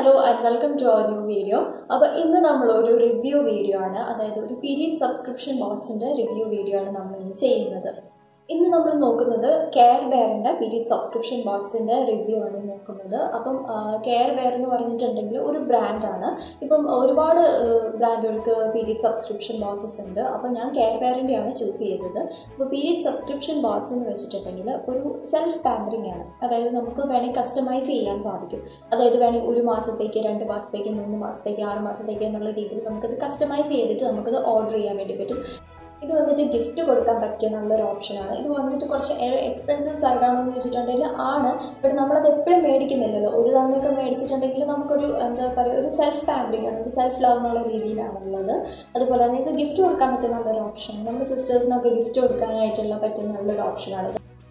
hello and welcome to our new video അപ്പോൾ ഇന്ന് നമ്മൾ ഒരു റിവ്യൂ വീഡിയോ ആണ് അതായത് ഒരു പീരിയഡ് സബ്സ്ക്രിപ്ഷൻ ബോക്സിൻ്റെ റിവ്യൂ വീഡിയോ ആണ് നമ്മൾ ഇന്ന് ചെയ്യുന്നത് ഇന്ന് നമ്മൾ നോക്കുന്നത് കെയർ ബെയറിൻ്റെ പീരിയഡ് സബ്സ്ക്രിപ്ഷൻ ബോക്സിൻ്റെ റിവ്യൂ ആണ് നോക്കുന്നത് അപ്പം കെയർ ബെയർ എന്ന് പറഞ്ഞിട്ടുണ്ടെങ്കിൽ ഒരു ബ്രാൻഡാണ് ഇപ്പം ഒരുപാട് ബ്രാൻഡുകൾക്ക് പീരിയഡ് സബ്സ്ക്രിപ്ഷൻ ബോക്സസ് ഉണ്ട് അപ്പം ഞാൻ കെയർ ബെയറിൻ്റെയാണ് ചൂസ് ചെയ്തത് അപ്പോൾ പീരിയഡ് സബ്സ്ക്രിപ്ഷൻ ബോക്സ് എന്ന് വെച്ചിട്ടുണ്ടെങ്കിൽ ഒരു സെൽഫ് പാമ്പറിംഗ് ആണ് അതായത് നമുക്ക് വേണമെങ്കിൽ കസ്റ്റമൈസ് ചെയ്യാൻ സാധിക്കും അതായത് വേണമെങ്കിൽ ഒരു മാസത്തേക്ക് രണ്ട് മാസത്തേക്ക് മൂന്ന് മാസത്തേക്ക് ആറ് മാസത്തേക്ക് എന്നുള്ള രീതിയിൽ നമുക്കത് കസ്റ്റമൈസ് ചെയ്തിട്ട് നമുക്കത് ഓർഡർ ചെയ്യാൻ വേണ്ടി പറ്റും ഇത് വന്നിട്ട് ഗിഫ്റ്റ് കൊടുക്കാൻ പറ്റിയ നല്ലൊരു ഓപ്ഷനാണ് ഇത് വന്നിട്ട് കുറച്ച് എക്സ്പെൻസീവ് സൈഡാണോ എന്ന് ചോദിച്ചിട്ടുണ്ടെങ്കിൽ ആണ് ബട്ട് നമ്മളത് എപ്പോഴും മേടിക്കുന്നില്ലല്ലോ ഒരു തവണയൊക്കെ മേടിച്ചിട്ടുണ്ടെങ്കിൽ നമുക്കൊരു എന്താ പറയുക ഒരു സെൽഫ് പാമ്പറിംഗ് ആണ് ഒരു സെൽഫ് ലവ് എന്നുള്ള രീതിയിലാണുള്ളത് അതുപോലെ തന്നെ ഇത് ഗിഫ്റ്റ് കൊടുക്കാൻ പറ്റിയ നല്ലൊരു ഓപ്ഷനാണ് നമ്മുടെ സിസ്റ്റേഴ്സിനൊക്കെ ഗിഫ്റ്റ് കൊടുക്കാനായിട്ടുള്ള പറ്റിയ നല്ലൊരു ഓപ്ഷനാണ്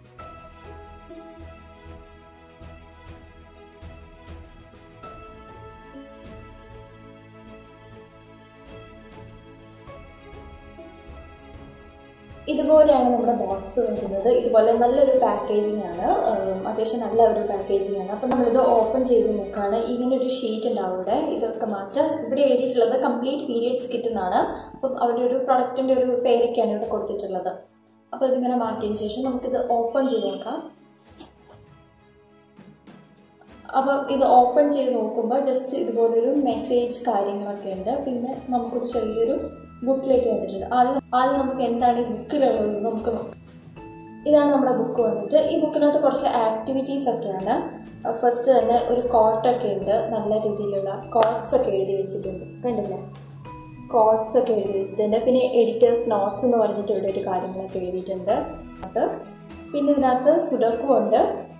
ഇതുപോലെയാണ് നമ്മുടെ ബോക്സ് വരുന്നത് ഇതുപോലെ നല്ലൊരു പാക്കേജിംഗ് ആണ് അത്യാവശ്യം നല്ല ഒരു പാക്കേജിംഗ് ആണ് അപ്പം നമ്മളിത് ഓപ്പൺ ചെയ്ത് നോക്കുകയാണ് ഇങ്ങനെ ഒരു ഷീറ്റ് ഉണ്ടാവും ഇവിടെ ഇതൊക്കെ മാറ്റാം ഇവിടെ എഴുതിയിട്ടുള്ളത് കംപ്ലീറ്റ് പീരിയഡ്സ് കിറ്റ് എന്നാണ് അപ്പം അവരുടെ ഒരു പ്രൊഡക്റ്റിൻ്റെ ഒരു പേരൊക്കെയാണ് ഇവിടെ കൊടുത്തിട്ടുള്ളത് അപ്പോൾ ഇതിങ്ങനെ മാറ്റിയതിന് ശേഷം നമുക്കിത് ഓപ്പൺ ചെയ്ത് നോക്കാം അപ്പോൾ ഇത് ഓപ്പൺ ചെയ്ത് നോക്കുമ്പോൾ ജസ്റ്റ് ഇതുപോലൊരു മെസ്സേജ് കാര്യങ്ങളൊക്കെ ഉണ്ട് പിന്നെ നമുക്കൊരു ചെറിയൊരു ബുക്കിലേക്ക് വന്നിട്ടുണ്ട് ആദ്യം ആദ്യം നമുക്ക് എന്താണ് ഈ ബുക്കിലുള്ളത് നമുക്ക് നോക്കാം ഇതാണ് നമ്മുടെ ബുക്ക് വന്നിട്ട് ഈ ബുക്കിനകത്ത് കുറച്ച് ആക്ടിവിറ്റീസ് ഒക്കെയാണ് ഫസ്റ്റ് തന്നെ ഒരു കോട്ടൊക്കെ ഉണ്ട് നല്ല രീതിയിലുള്ള കോട്ട്സ് ഒക്കെ എഴുതി വെച്ചിട്ടുണ്ട് കണ്ടില്ലേ കോട്ട്സ് ഒക്കെ എഴുതി വെച്ചിട്ടുണ്ട് പിന്നെ എഡിറ്റേഴ്സ് നോട്ട്സ് എന്ന് പറഞ്ഞിട്ട് ഇവിടെ ഒരു കാര്യങ്ങളൊക്കെ എഴുതിയിട്ടുണ്ട് അത് പിന്നെ ഇതിനകത്ത് സുഡക്കും ഉണ്ട്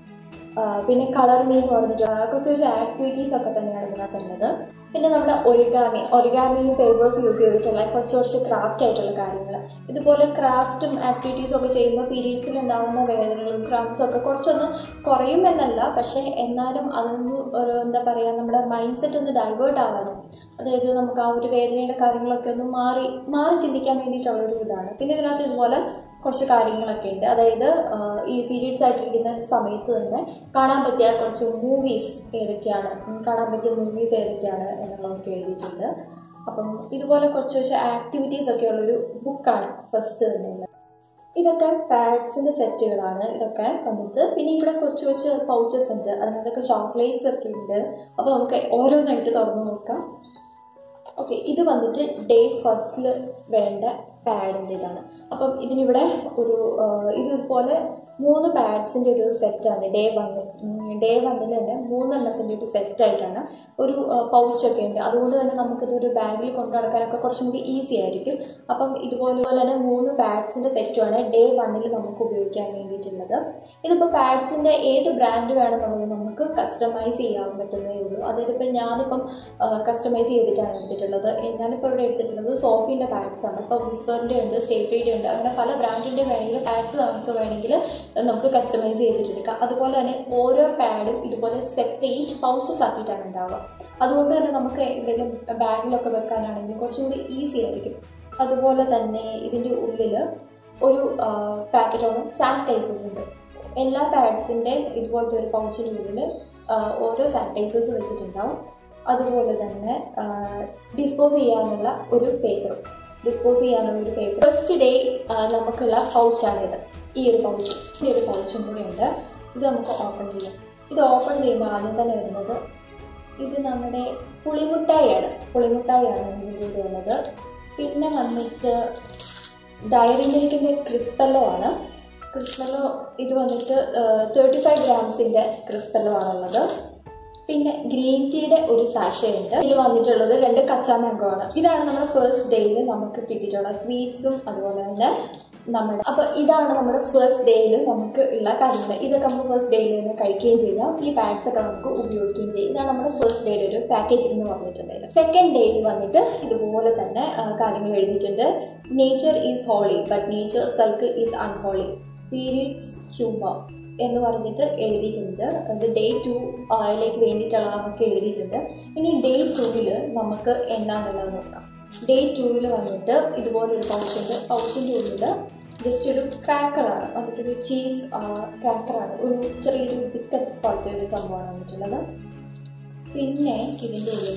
പിന്നെ കളർ മീ എന്ന് പറഞ്ഞിട്ട് കുറച്ച് കുറച്ച് ആക്ടിവിറ്റീസ് ഒക്കെ തന്നെയാണ് ഇതിനകത്തുള്ളത് പിന്നെ നമ്മുടെ ഒരിഗാമി ഒരിഗാമി പേപ്പേഴ്സ് യൂസ് ചെയ്തിട്ടുള്ള കുറച്ച് കുറച്ച് ക്രാഫ്റ്റ് ആയിട്ടുള്ള കാര്യങ്ങൾ ഇതുപോലെ ക്രാഫ്റ്റും ആക്ടിവിറ്റീസും ഒക്കെ ചെയ്യുമ്പോൾ പീരീഡ്സിൽ ഉണ്ടാകുന്ന വേദനകളും ക്രാംസും ഒക്കെ കുറച്ചൊന്ന് കുറയും എന്നല്ല പക്ഷേ എന്നാലും അതൊന്ന് ഒരു എന്താ പറയുക നമ്മുടെ മൈൻഡ് സെറ്റ് ഒന്ന് ഡൈവേർട്ട് ആവാനും അതായത് നമുക്ക് ആ ഒരു വേദനയുടെ കാര്യങ്ങളൊക്കെ ഒന്ന് മാറി മാറി ചിന്തിക്കാൻ വേണ്ടിയിട്ടുള്ളൊരു ഇതാണ് പിന്നെ ഇതിനകത്ത് ഇതുപോലെ കുറച്ച് കാര്യങ്ങളൊക്കെ ഉണ്ട് അതായത് ഈ പീരീഡ്സ് ആയിട്ടിരിക്കുന്ന സമയത്ത് തന്നെ കാണാൻ പറ്റിയ കുറച്ച് മൂവീസ് ഏതൊക്കെയാണ് കാണാൻ പറ്റിയ മൂവീസ് ഏതൊക്കെയാണ് എന്നുള്ളതൊക്കെ എഴുതിയിട്ടുണ്ട് അപ്പം ഇതുപോലെ കുറച്ച് കുറച്ച് ആക്ടിവിറ്റീസ് ഒക്കെ ഉള്ളൊരു ബുക്കാണ് ഫസ്റ്റ് തന്നെ ഇതൊക്കെ പാഡ്സിൻ്റെ സെറ്റുകളാണ് ഇതൊക്കെ വന്നിട്ട് പിന്നെ ഇവിടെ കൊച്ചു കൊച്ചു പൗച്ചസ് ഉണ്ട് അതിനകത്തൊക്കെ ചോക്ലേറ്റ്സ് ഒക്കെ ഉണ്ട് അപ്പോൾ നമുക്ക് ഓരോന്നായിട്ട് തുറന്നു നോക്കാം ഓക്കെ ഇത് വന്നിട്ട് ഡേ ഫസ്റ്റിൽ വേണ്ട പാഡിൻ്റെ ഇതാണ് അപ്പം ഇതിനിവിടെ ഒരു ഇതുപോലെ മൂന്ന് പാഡ്സിൻ്റെ ഒരു സെറ്റാണ് ഡേ വണ്ണിൽ ഡേ വണ്ണിൽ തന്നെ മൂന്നെണ്ണത്തിൻ്റെ ഒരു സെറ്റായിട്ടാണ് ഒരു പൗച്ചൊക്കെ ഉണ്ട് അതുകൊണ്ട് തന്നെ നമുക്കിത് ഒരു ബാഗിൽ കൊണ്ടു നടക്കാനൊക്കെ കുറച്ചും കൂടി ഈസി ആയിരിക്കും അപ്പം ഇതുപോലെ തന്നെ മൂന്ന് പാഡ്സിൻ്റെ സെറ്റുമാണ് ഡേ വണ്ണിൽ നമുക്ക് ഉപയോഗിക്കാൻ വേണ്ടിയിട്ടുള്ളത് ഇതിപ്പോൾ പാഡ്സിൻ്റെ ഏത് ബ്രാൻഡ് വേണമെന്നുള്ളത് നമുക്ക് കസ്റ്റമൈസ് ചെയ്യാൻ പറ്റുന്നതേ ഉള്ളൂ അതായത് ഇപ്പം ഞാനിപ്പം കസ്റ്റമൈസ് ചെയ്തിട്ടാണ് എടുത്തിട്ടുള്ളത് ഞാനിപ്പോൾ ഇവിടെ എടുത്തിട്ടുള്ളത് സോഫീൻ്റെ പാഡ്സ് ആണ് ഇപ്പോൾ വിസ്പറിൻ്റെ ഉണ്ട് സ്റ്റേഫ്രീൻ്റെ ഉണ്ട് അങ്ങനെ പല ബ്രാൻഡിൻ്റെ വേണമെങ്കിൽ പാഡ്സ് നമുക്ക് വേണമെങ്കിൽ നമുക്ക് കസ്റ്റമൈസ് ചെയ്തിട്ടെടുക്കാം അതുപോലെ തന്നെ ഓരോ പാഡും ഇതുപോലെ സെപ്പറേറ്റ് പൗച്ചസ് ആക്കിയിട്ടാണ് ഉണ്ടാവുക അതുകൊണ്ട് തന്നെ നമുക്ക് എവിടെയെങ്കിലും ബാഗിലൊക്കെ വെക്കാനാണെങ്കിൽ കുറച്ചും കൂടി ഈസി ആയിരിക്കും അതുപോലെ തന്നെ ഇതിൻ്റെ ഉള്ളിൽ ഒരു പാക്കറ്റോളം സാനിറ്റൈസേഴ്സ് ഉണ്ട് എല്ലാ പാഡ്സിൻ്റെ ഇതുപോലത്തെ ഒരു പൗച്ചിൻ്റെ ഉള്ളിൽ ഓരോ സാനിറ്റൈസേഴ്സ് വെച്ചിട്ടുണ്ടാവും അതുപോലെ തന്നെ ഡിസ്പോസ് ചെയ്യാനുള്ള ഒരു പേപ്പറും ഡിസ്പോസ് ചെയ്യാനുള്ള ഒരു പേപ്പർ ഫസ്റ്റ് ഡേ നമുക്കുള്ള പൗച്ചാണിത് ഈ ഒരു പൗച്ച് ഈ ഒരു പൗച്ചും കൂടെ ഉണ്ട് ഇത് നമുക്ക് ഓപ്പൺ ചെയ്യാം ഇത് ഓപ്പൺ ചെയ്യുമ്പോൾ ആദ്യം തന്നെ വരുന്നത് ഇത് നമ്മുടെ പുളിമുട്ടായിയാണ് പുളിമുട്ടായിയാണ് ഇതിൻ്റെ കൂടെ ഉള്ളത് പിന്നെ വന്നിട്ട് ഡയറി മിൽക്കിൻ്റെ ക്രിസ്പല്ലോ ആണ് ക്രിസ്പല്ലോ ഇത് വന്നിട്ട് തേർട്ടി ഫൈവ് ഗ്രാംസിൻ്റെ ക്രിസ്പല്ലോ ആണുള്ളത് പിന്നെ ഗ്രീൻ ടീയുടെ ഒരു സാഷയുണ്ട് ഇതിൽ വന്നിട്ടുള്ളത് രണ്ട് കച്ചാ മാംഗോ ആണ് ഇതാണ് നമ്മുടെ ഫസ്റ്റ് ഡേയിൽ നമുക്ക് കിട്ടിയിട്ടുള്ള സ്വീറ്റ്സും അതുപോലെ തന്നെ നമ്മുടെ അപ്പോൾ ഇതാണ് നമ്മുടെ ഫസ്റ്റ് ഡേയിൽ നമുക്ക് ഉള്ള കാര്യങ്ങൾ ഇതൊക്കെ നമുക്ക് ഫസ്റ്റ് ഡേയിൽ തന്നെ കഴിക്കുകയും ചെയ്യാം ഈ പാഡ്സ് ഒക്കെ നമുക്ക് ഉപയോഗിക്കുകയും ചെയ്യും ഇതാണ് നമ്മുടെ ഫസ്റ്റ് ഡേയുടെ ഒരു പാക്കേജ് എന്ന് പറഞ്ഞിട്ടുണ്ടെങ്കിൽ സെക്കൻഡ് ഡേയിൽ വന്നിട്ട് ഇതുപോലെ തന്നെ കാര്യങ്ങൾ എഴുതിയിട്ടുണ്ട് nature is holy but nature cycle is unholy periods humour എന്ന് പറഞ്ഞിട്ട് എഴുതിയിട്ടുണ്ട് അത് ഡേ ടു ലേക്ക് വേണ്ടിയിട്ടുള്ള നമുക്ക് എഴുതിയിട്ടുണ്ട് ഇനി ഡേ ടൂവിൽ നമുക്ക് എന്താണെന്നുള്ളത് നോക്കാം ഡേ ടൂവിൽ വന്നിട്ട് ഇതുപോലൊരു പൗച്ചുണ്ട് പൗച്ചിൻ്റെ ഉള്ളിൽ ജസ്റ്റ് ഒരു ക്രാക്കറാണ് വന്നിട്ടൊരു ചീസ് ക്രാക്കറാണ് ഒരു ചെറിയൊരു ബിസ്ക്കറ്റ് പോലത്തെ ഒരു സംഭവമാണ് വന്നിട്ടുള്ളത് പിന്നെ ഇതിൻ്റെ ഉള്ളിൽ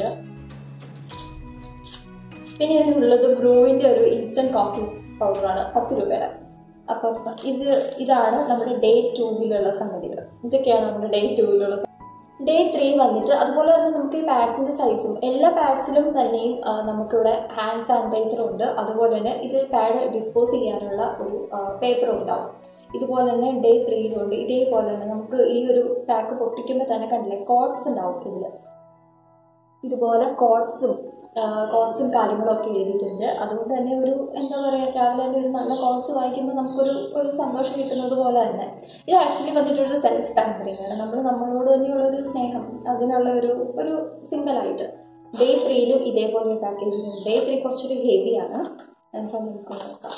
പിന്നെ ഇതിനുള്ളത് ബ്രൂവിൻ്റെ ഒരു ഇൻസ്റ്റൻറ്റ് കോഫി പൗഡറാണ് പത്ത് രൂപയുടെ അപ്പം ഇത് ഇതാണ് നമ്മുടെ ഡേ ടൂവിലുള്ള സംഗതികൾ ഇതൊക്കെയാണ് നമ്മുടെ ഡേ ടൂവിലുള്ള ഡേ ത്രീ വന്നിട്ട് അതുപോലെ തന്നെ നമുക്ക് ഈ പാഡ്സിൻ്റെ സൈസും എല്ലാ പാഡ്സിലും തന്നെയും ആ, നമുക്കിവിടെ ഹാൻഡ് സാനിറ്റൈസറും ഉണ്ട് അതുപോലെ തന്നെ ഇത് പാഡ് ഡിസ്പോസ് ചെയ്യാനുള്ള ഒരു പേപ്പറും ഉണ്ടാവും ഇതുപോലെ തന്നെ ഡേ ത്രീയിലുണ്ട് ഇതേപോലെ തന്നെ നമുക്ക് ഈ ഒരു പാക്ക് പൊട്ടിക്കുമ്പോൾ തന്നെ കണ്ടില്ലേ കോട്ട്സ് ഉണ്ടാവും ഇതിൽ ഇതുപോലെ കോട്ട്സും കോട്ട്സും കാര്യങ്ങളൊക്കെ എഴുതിയിട്ടുണ്ട് അതുകൊണ്ട് തന്നെ ഒരു എന്താ പറയുക രാവിലെ തന്നെ ഒരു നല്ല കോട്ട്സ് വായിക്കുമ്പോൾ നമുക്കൊരു ഒരു സന്തോഷം കിട്ടുന്നത് പോലെ തന്നെ ഇത് ആക്ച്വലി വന്നിട്ടൊരു സെൽഫ് പാമ്പറിങ് ആണ് നമ്മൾ നമ്മളോട് തന്നെയുള്ള ഒരു സ്നേഹം അതിനുള്ള ഒരു ഒരു സിമ്പിളായിട്ട് ഡേ ത്രീയിലും ഇതേപോലെ ഒരു പാക്കേജിംഗ് ഉണ്ട് ഡേ ത്രീ കുറച്ചൊരു ഹെവിയാണ് അപ്പം നമുക്ക് നോക്കാം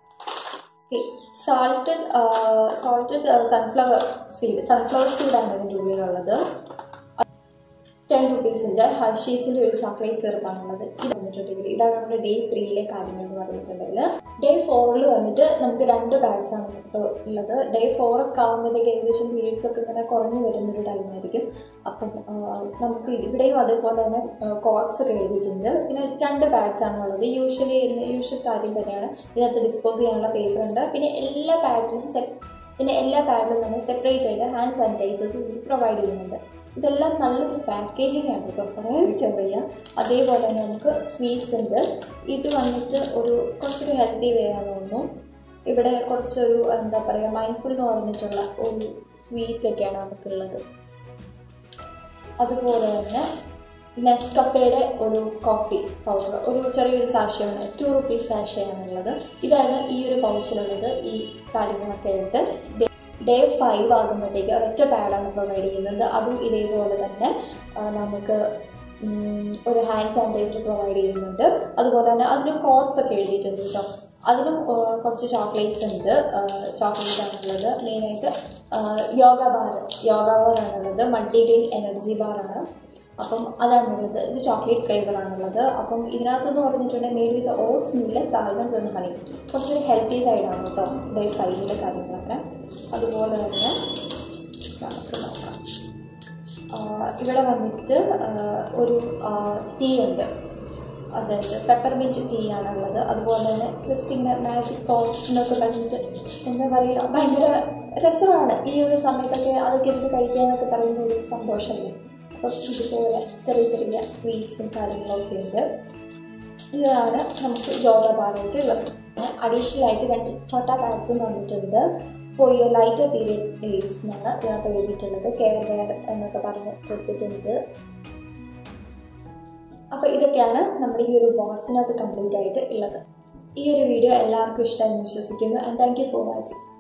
salted salted sunflower seed sunflower സീഡാണ് ഇതിൻ്റെ ഉള്ളിലുള്ളത് ടെൻ റുപ്പീസിൻ്റെ ഹർഷീസിൻ്റെ ഒരു ചോക്ലേറ്റ് സിറപ്പാണുള്ളത് ഇത് വന്നിട്ടുണ്ടെങ്കിൽ ഇതാണ് നമ്മുടെ ഡേ ത്രീയിലെ കാര്യങ്ങൾ എന്ന് പറഞ്ഞിട്ടുണ്ടെങ്കിൽ ഡേ ഫോറിൽ വന്നിട്ട് നമുക്ക് രണ്ട് ബാഗ്സ് ആണ് ഇപ്പോൾ ഉള്ളത് ഡേ ഫോർ ഒക്കെ ആകുമ്പോഴത്തേക്ക് ഏകദേശം പീരീഡ്സ് ഒക്കെ ഇങ്ങനെ കുറഞ്ഞു വരുന്നൊരു ടൈമായിരിക്കും അപ്പം ആ, നമുക്ക് ഇവിടെയും അതേപോലെ തന്നെ കോട്ട്സ് ഒക്കെ എഴുതിയിട്ടുണ്ട് പിന്നെ രണ്ട് ബാഗ്സ് ആണ് ഉള്ളത് യൂഷ്വലി യൂഷ്വൽ കാര്യം തന്നെയാണ് ഇതിനകത്ത് ഡിസ്പോസ് ചെയ്യാനുള്ള പേപ്പർ ഉണ്ട് പിന്നെ എല്ലാ പാഡിലും സെപ് പിന്നെ എല്ലാ പാഡിലും തന്നെ സെപ്പറേറ്റ് ആയിട്ട് ഹാൻഡ് സാനിറ്റൈസേഴ്സ് പ്രൊവൈഡ് ചെയ്യുന്നുണ്ട് ഇതെല്ലാം നല്ലൊരു പാക്കേജിംഗ് ആണ് കേട്ടോ പറയാതിരിക്കാൻ വയ്യ അതേപോലെ തന്നെ നമുക്ക് സ്വീറ്റ്സ് ഉണ്ട് ഇത് വന്നിട്ട് ഒരു കുറച്ചൊരു ഹെൽത്തി വേ ആണ് തോന്നുന്നു ഇവിടെ കുറച്ചൊരു എന്താ പറയുക മൈൻഡ്ഫുൾ എന്ന് പറഞ്ഞിട്ടുള്ള ഒരു സ്വീറ്റ് ഒക്കെയാണ് നമുക്കുള്ളത് അതുപോലെ തന്നെ നെസ്കഫയുടെ ഒരു കോഫി പൗഡർ ഒരു ചെറിയൊരു സാഷയാണ് ടു റുപ്പീസ് സാഷയാണുള്ളത് ഇതാണ് ഈ ഒരു പൗച്ചിലുള്ളത് ഈ കാര്യങ്ങളൊക്കെ ആയിട്ട് ഡേ ഫൈവ് ആകുമ്പോഴത്തേക്ക് ഒരൊറ്റ പാഡാണ് പ്രൊവൈഡ് ചെയ്യുന്നത് അതും ഇതേപോലെ തന്നെ ആ, നമുക്ക് ഉം, ഒരു ഹാൻഡ് സാനിറ്റൈസർ പ്രൊവൈഡ് ചെയ്യുന്നുണ്ട് അതുപോലെ തന്നെ അതിനും കോട്ട്സ് ഒക്കെ എഴുതിയിട്ടുണ്ട് കേട്ടോ അതിനും ആ, കുറച്ച് ചോക്ലേറ്റ്സ് ഉണ്ട് ചോക്ലേറ്റ് ആണുള്ളത് മെയിനായിട്ട് യോഗ ബാർ യോഗ ബാറാണുള്ളത് മൾട്ടി ഗ്രെയിൻ എനർജി ബാറാണ് അപ്പം അതാണുള്ളത് ഇത് ചോക്ലേറ്റ് ഫ്ലേവറാണുള്ളത് അപ്പം ഇതിനകത്തെന്ന് പറഞ്ഞിട്ടുണ്ടെങ്കിൽ made with oats millets almonds and honey കുറച്ചൊരു ഹെൽത്തി സൈഡാണ് കേട്ടോ ഡേ ഫൈവിലെ കാര്യങ്ങളൊക്കെ അതുപോലെ തന്നെ നമുക്ക് നോക്കാം ആഹ് ഇവിടെ വന്നിട്ട് ആഹ് ഒരു ടീ ഉണ്ട് അതായത് പെപ്പർമിൻറ്റ് ടീ ആണുള്ളത് അതുപോലെ തന്നെ ജസ്റ്റ് ഇങ്ങനെ മാജിക് തോട്ട്സ് എന്നൊക്കെ പറഞ്ഞിട്ട് എന്താ പറയുക ഭയങ്കര രസമാണ് ഈ ഒരു സമയത്തൊക്കെ അതൊക്കെ ഇരുന്ന് കഴിക്കാനൊക്കെ പറയുന്ന ഒരു സന്തോഷമല്ലേ അപ്പം ഇതുപോലെ ചെറിയ ചെറിയ സ്വീറ്റ്സും കാര്യങ്ങളൊക്കെ ഉണ്ട് ഇതാണ് നമുക്ക് യോഗ ബാറായിട്ട് ഉള്ളത് അഡീഷണൽ ആയിട്ട് രണ്ട് ചോട്ടാ പാഡ്സും വന്നിട്ടുണ്ട് for your lighter period days എന്നാണ് ഇതിനകത്ത് എഴുതിയിട്ടുള്ളത് കെയർ കെയർ എന്നൊക്കെ പറഞ്ഞ് കൊടുത്തിട്ടുണ്ട് അപ്പോൾ ഇതൊക്കെയാണ് നമ്മുടെ ഈ ഒരു ബോക്സിനകത്ത് കംപ്ലീറ്റ് ആയിട്ട് ഉള്ളത് ഈ ഒരു വീഡിയോ എല്ലാവർക്കും ഇഷ്ടമായി വിശ്വസിക്കുന്നു and thank you for watching